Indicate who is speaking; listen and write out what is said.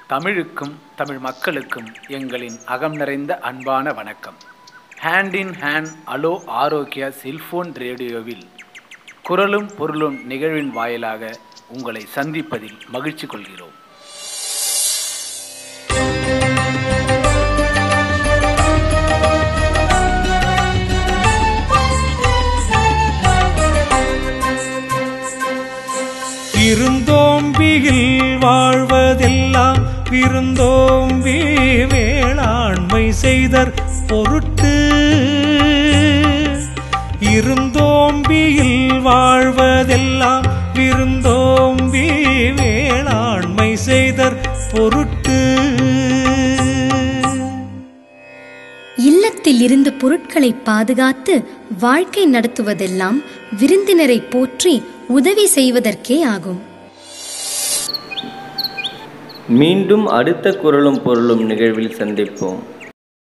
Speaker 1: தமிழுக்கும் தமிழ் மக்களுக்கும் எங்களின் அகம் நிறைந்த அன்பான வணக்கம் ஹேண்ட் இன் ஹேண்ட் அலோ ஆரோக்கியா செல்போன் ரேடியோவில் குரலும் பொருளும் நிகழ்வின் வாயிலாக உங்களை சந்திப்பதில் மகிழ்ச்சி கொள்கிறோம்
Speaker 2: விருந்தோம்பியில் வாழ்வதெல்லாம் விருந்தோம்பி வேளாண்மை செய்தற் பொருட்டு இருந்தோம்பியில் வாழ்வதெல்லாம் விருந்தோம்பி வேளாண்மை செய்தற் பொருட்டு
Speaker 3: இல்லத்தில் இருந்து பொருட்களை பாதுகாத்து வாழ்க்கை நடத்துவதெல்லாம் விருந்தினரை போற்றி உதவி செய்வதற்கே ஆகும்
Speaker 4: மீண்டும் அடுத்த குரலும் பொருளும் நிகழ்வில் சந்திப்போம்